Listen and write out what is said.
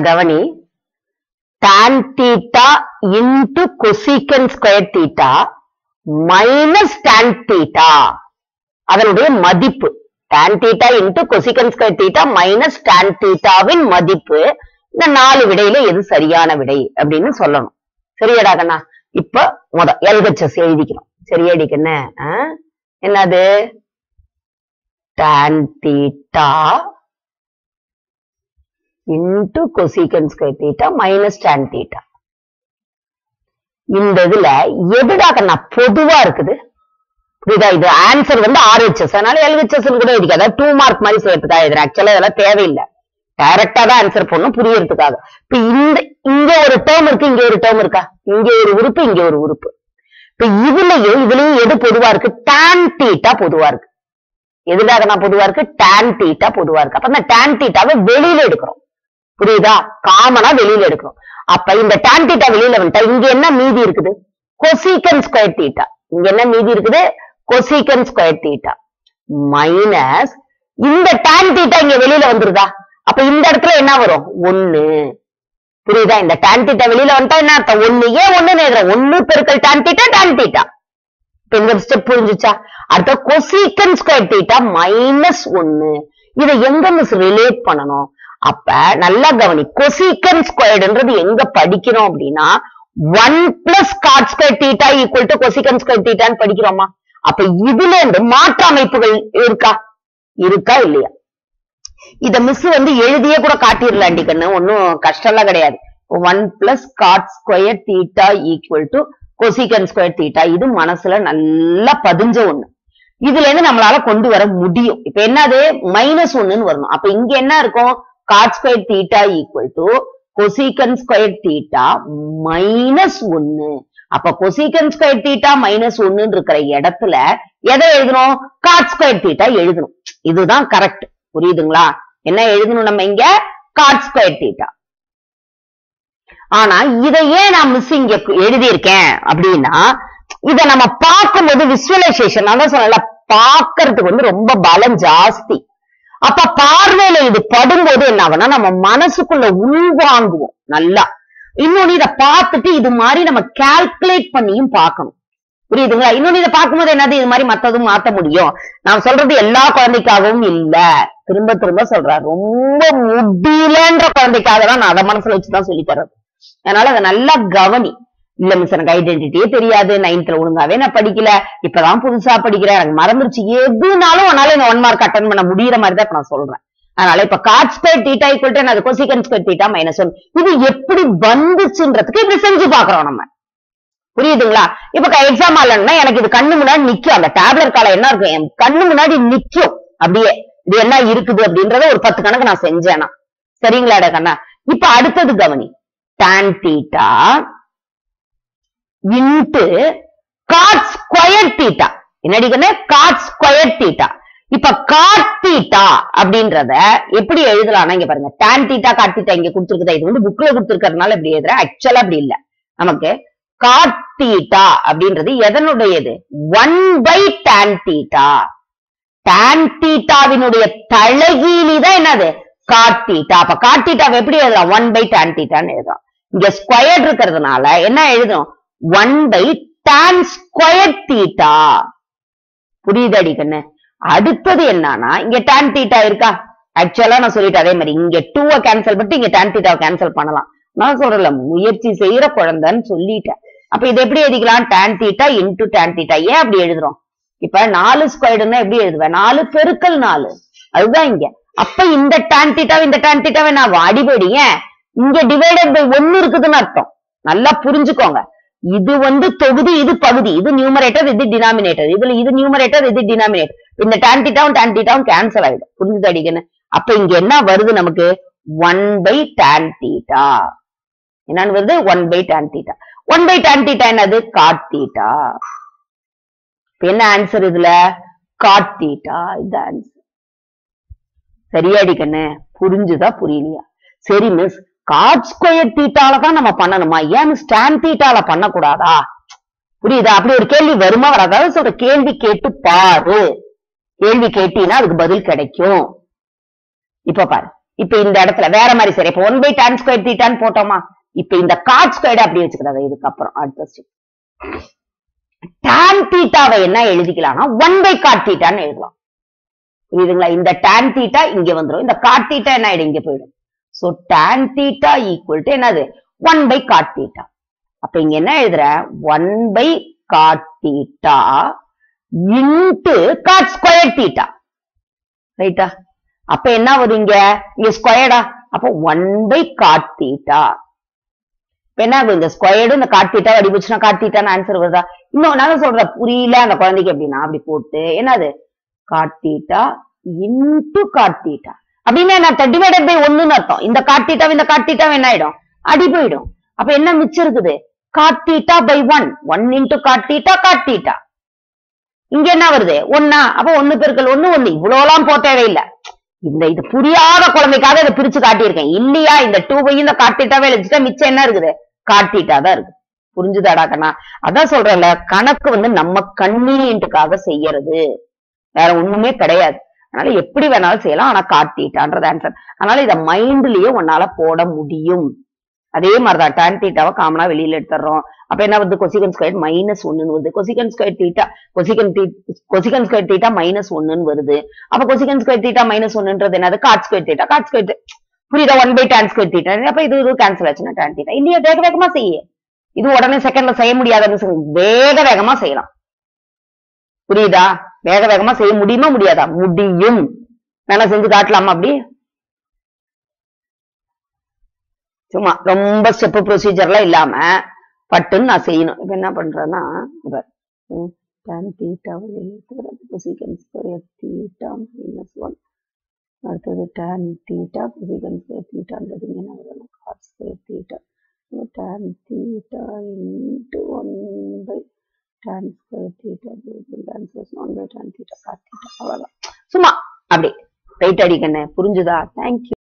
கவனி tan theta into cosecant square theta minus tan theta அதனுடைய மதிப்பு tan theta into cosecant square theta minus tan theta வின் மதிப்பு இந்த நாலு விடையில எது சரியான விடை அப்படின்னு சொல்லணும் சரியாடா கண்ணா இப்ப முத எல்ஹெச்எஸ் எழுதிக்கணும் சரியாடி கண்ணு ஆ? என்னது tan theta into cosecant square theta minus tan theta இந்த இதுல எதுடா கண்ணா பொதுவா இருக்குது புரியுதா இது ஆன்சர் வந்து ஆர்ஹெச்எஸ் அதனால எல்ஹெச்எஸ் கூட இருக்கு அதாவது டூ மார்க் மாதிரி செய்யறதுக்காக இது ஆக்சுவலா இதெல்லாம் தேவையில்லை டைரக்டா தான் ஆன்சர் பண்ணணும் புரியறதுக்காக இப்ப இந்த இங்க ஒரு டேர்ம் இருக்கு இங்க ஒரு டேர்ம் இருக்கா இங்க ஒரு உறுப்பு இங்க ஒரு உறுப்பு இப்ப இதுலயும் இதுலயும் எது பொதுவா இருக்கு tan தீட்டா பொதுவா இருக்கு எதுக்காக நான் பொதுவா இருக்கு tan தீட்டா பொதுவா இருக்கு அப்ப இந்த tan தீட்டாவை வெளியில எடுக்கிறோம் புரியுதா காமனா வெளியில எடுக்கிறோம் அப்ப இந்த tan தீட்டா வெளியில வந்துட்டா இங்க என்ன மீதி இருக்குது கொசீக்கன் ஸ்கொயர் தீட்டா இங்க என்ன மீதி இருக்குது கொசீக்கன் ஸ்கொயர் தீட்டா மைனஸ் இந்த tan தீட்டா இங்க வெளியில வந்துருதா அப்ப இந்த இடத்துல என்ன வரும் ஒண்ணு புரியுதா இந்த tan தீட்டா வெளியில வந்துட்டா என்ன அர்த்தம் ஒண்ணு ஏன் ஒண்ணுன்னு எழுதுறோம் ஒண்ணு பெருக்கல் tan தீட்டா tan தீட்டா இப்ப இந்த ஸ்டெப் புரிஞ்சுச்சா அடுத்த கொசீக்கன் ஸ்கொயர் தீட்டா மைனஸ் ஒன்னு இதை எங்க மிஸ் ரிலேட் பண்ணணும் அப்ப நல்லா கவனி கொசீக்கன் ஸ்கொயர்டுன்றது எங்க படிக்கிறோம் அப்படின்னா one plus cot square theta equal to cosecant square தீட்டான்னு படிக்கிறோமா அப்ப இதுல இருந்து மாற்று அமைப்புகள் இருக்கா இருக்கா இல்லையா இத மிஸ் வந்து எழுதியே கூட காட்டிடலாண்டி கண்ணு ஒன்னும் கஷ்டம்லாம் கிடையாது one plus cot square theta equal to cosecant square theta இது மனசுல நல்லா பதிஞ்ச ஒண்ணு இதுல இருந்து நம்மளால கொண்டு வர முடியும் இப்ப என்னது மைனஸ் ஒண்ணுன்னு வரணும் அப்ப இங்க என்ன இருக்கும் cot square theta equal to cosecant square theta minus ஒன்னு அப்ப கொசிகன் ஸ்கொயர் தீட்டா மைனஸ் ஒன்னு இருக்கிற இடத்துல எதை எழுதணும் காட் ஸ்கொயர் தீட்டா எழுதணும் இதுதான் கரெக்ட் புரியுதுங்களா என்ன எழுதணும் நம்ம இங்க காட் ஸ்கொயர் தீட்டா ஆனா இதை ஏன் நான் மிஸ் இங்க எழுதியிருக்கேன் அப்படின்னா இத நம்ம பார்க்கும்போது விசுவலைசேஷன் நான் தான் சொன்னல பார்க்கறதுக்கு வந்து ரொம்ப பலம் ஜாஸ்தி அப்ப பார்வையில இது படும்போது என்ன ஆகும்னா நம்ம மனசுக்குள்ள உள்வாங்குவோம் நல்லா இன்னொன்னு இத பார்த்துட்டு இது மாதிரி நம்ம கால்குலேட் பண்ணியும் பார்க்கணும் புரியுதுங்களா இன்னொன்னு இதை பார்க்கும்போது என்னது இது மாதிரி மத்ததும் மாத்த முடியும் நான் சொல்றது எல்லா குழந்தைக்காகவும் இல்ல திரும்ப திரும்ப சொல்றேன் ரொம்ப முடியலன்ற குழந்தைக்காக தான் நான் அதை மனசுல வச்சுதான் சொல்லி தர்றது அதனால அதை நல்லா கவனி இல்ல மிஸ் எனக்கு ஐடென்டிட்டியே தெரியாது நைன்த்ல ஒழுங்காவே நான் படிக்கல இப்பதான் புதுசா படிக்கிறேன் எனக்கு மறந்துருச்சு எதுனாலும் உன்னால இந்த ஒன் மார்க் அட்டன் பண்ண முடியற மாதிரி தான் இப்ப நான் சொல்றேன் அதனால இப்ப cot square theta equal to அது cosecant square theta minus one இது எப்படி வந்துச்சுன்றதுக்கு இப்படி செஞ்சு பாக்குறோம் நம்ம புரியுதுங்களா இப்ப எக்ஸாம் ஆலன்னா எனக்கு இது கண்ணு முன்னாடி நிக்கும் அந்த டேப்லெட் காலம் என்ன இருக்கும் என் கண்ணு முன்னாடி நிக்கும் அப்படியே இது என்ன இருக்குது அப்படின்றத ஒரு பத்து கணக்கு நான் செஞ்சேனா சரிங்களாடா கண்ணா இப்ப அடுத்தது கவனி tan theta into cot square theta என்னடி கண்ணு காட் ஸ்கொயர் தீட்டா இப்ப காட் தீட்டா அப்படின்றத எப்படி எழுதலாம்னா இங்க பாருங்க tan தீட்டா காட் தீட்டா இங்க கொடுத்துருக்குதா இது வந்து புக்ல கொடுத்துருக்கறதுனால இப்படி எழுதுறேன் ஆக்சுவலா அப்படி இல்ல நமக்கு காட் தீட்டா அப்படின்றது எதனுடையது one by tan theta tan தீட்டாவினுடைய தலைகீழி தான் என்னது காட் தீட்டா அப்ப காட் தீட்டாவை எப்படி எழுதலாம் ஒன் பை tan தீட்டான்னு எழுதலாம் இங்க ஸ்கொயர் இருக்கிறதுனால என்ன எழுதணும் one by tan square theta புரியுதடி கண்ணு அடுத்தது என்னன்னா இங்க tan தீட்டா இருக்கா ஆக்சுவலா நான் சொல்லிட்டேன் அதே மாதிரி இங்க டூவை கேன்சல் பண்ணிட்டு இங்க tan தீட்டாவை கேன்சல் பண்ணலாம் நான் சொல்றல முயற்சி செய்யற குழந்தைன்னு சொல்லிட்டேன் அப்ப இது எப்படி எழுதிக்கலாம் tan theta into tan theta ஏன் அப்படி எழுதுறோம் இப்ப நாலு ஸ்கொயர்டுன்னா எப்படி எழுதுவேன் நாலு பெருக்கல் நாலு அதுதான் இங்க அப்ப இந்த tan தீட்டாவை இந்த tan தீட்டாவை நான் அடிபடி ஏன் இங்க டிவைடட் பை ஒன்னு இருக்குதுன்னு அர்த்தம் நல்லா புரிஞ்சுக்கோங்க இது வந்து தொகுதி இது பகுதி இது நியூமரேட்டர் இது டினாமினேட்டர் இதுல இது நியூமரேட்டர் இது டினாமினேட்டர் இந்த tan தீட்டாவும் tan தீட்டாவும் கேன்சல் ஆயிடும் புரிஞ்சுது அடிக்கன்னு அப்ப இங்க என்ன வருது நமக்கு ஒன் பை tan தீட்டா என்னன்னு வருது one by tan theta one by tan theta என்னது காட் தீட்டா இப்ப என்ன ஆன்சர் இதுல காட் தீட்டா இது ஆன்சர் சரியாடி கண்ணு புரிஞ்சுதா புரியலையா சரி மிஸ் காட் ஸ்கொயர் தீட்டால தான் நம்ம பண்ணணுமா ஏன் மிஸ் tan தீட்டால பண்ணக்கூடாதா புரியுதா அப்படி ஒரு கேள்வி வருமா வராதா அதாவது சொல்ற கேள்வி கேட்டு பாரு கேள்வி கேட்டீங்கன்னா அதுக்கு பதில் கிடைக்கும் இப்ப பாரு இப்ப இந்த இடத்துல வேற மாதிரி சரி இப்ப ஒன் பை tan ஸ்கொயர் தீட்டான்னு போட்டோமா இப்ப இந்த காட் ஸ்கொயர்டு அப்படி வச்சுக்கிறது இதுக்கப்புறம் அடுத்த step. tan தீட்டாவை என்ன எழுதிக்கலாம்னா ஒன் பை காட் தீட்டான்னு எழுதலாம் புரியுதுங்களா இந்த tan தீட்டா இங்க வந்துரும் இந்த காட் தீட்டா என்ன ஆயிடும் இங்க போயிடும் so tan theta equal to என்னது ஒன் பை காட் தீட்டா அப்ப இங்க என்ன எழுதுற one by cot theta into cot square theta ரைட்டா அப்ப என்ன வருது இங்க இங்க ஸ்கொயர்டா அப்ப ஒன் பை காட் தீட்டா இப்ப என்ன ஆகும் இந்த ஸ்கொயர்டு இந்த காட் தீட்டா அடி போச்சுன்னா காட் தீட்டான்னு ஆன்சர் வருதா இன்னும் நான் சொல்றேன் புரியல அந்த குழந்தைக்கு அப்படின்னா அப்படி போட்டு என்னது cot theta into cot theta அப்படின்னா நான் டிவைடட் பை ஒண்ணுன்னு அர்த்தம் இந்த காட் தீட்டாவை இந்த காட் தீட்டாவை என்ன ஆயிடும் அடி போயிடும் அப்ப என்ன மிச்சம் இருக்குது cot theta by one one into cot theta cot theta இங்க என்ன வருது ஒன்னா அப்ப ஒண்ணு பெருக்கல் ஒண்ணு ஒண்ணு இவ்வளவுலாம் போ தேவையில்லை இந்த இது புரியாத குழந்தைக்காக இதை பிரிச்சு காட்டியிருக்கேன் இல்லையா இந்த டூ பை இந்த காட்டிட்டாவே எழுதிட்டா மிச்சம் என்ன இருக்குது காட்டிட்டா தான் இருக்கு புரிஞ்சுதாடா கண்ணா அதான் சொல்றேன்ல கணக்கு வந்து நம்ம கன்வீனியன்ட்டுக்காக செய்யறது வேற ஒண்ணுமே கிடையாது அதனால எப்படி வேணாலும் செய்யலாம் ஆனா காட்டிட்டான்றது ஆன்சர் அதனால இத மைண்ட்லயே உன்னால போட முடியும் அதே மாதிரிதான் tan தீட்டாவை காமனா வெளியில எடுத்துறோம் அப்ப என்ன வருது கொசிகன் ஸ்கொயர் மைனஸ் ஒண்ணுன்னு வருது cosecant square theta cosecant cosecant square theta minus ஒண்ணுன்னு வருது அப்ப கொசிகன் ஸ்கொயர் தீட்டா மைனஸ் ஒன்னுன்றது என்னது cot square theta cot square புரியுதா one by tan square theta அப்ப இது இது கேன்சல் ஆச்சுன்னா tan தீட்டா இல்லையா வேக வேகமா செய்ய இது உடனே செகண்ட்ல செய்ய முடியாதுன்னு சொல்லு. வேக வேகமா செய்யலாம் புரியுதா வேக வேகமா செய்ய முடியுமா முடியாதா முடியும் வேணா செஞ்சு காட்டலாமா அப்படி சும்மா ரொம்ப ஸ்டெப் ப்ரொசீஜர்லாம் இல்லாம பட்டுன்னு நான் செய்யணும் இப்ப என்ன பண்றேன்னா இவர் tan தீட்டாவை எழுதுறது cosecant square theta minus one அடுத்தது tan தீட்டா கொசிகன் ஸ்கொயர் தீட்டான்றது இங்க என்ன வரும் cot square theta tan theta into one by tan square theta tan plus one by tan theta cot theta அவ்வளவுதான் சும்மா அப்படி ரைட் அடிக்கண்ணே புரிஞ்சுதா தேங்க்யூ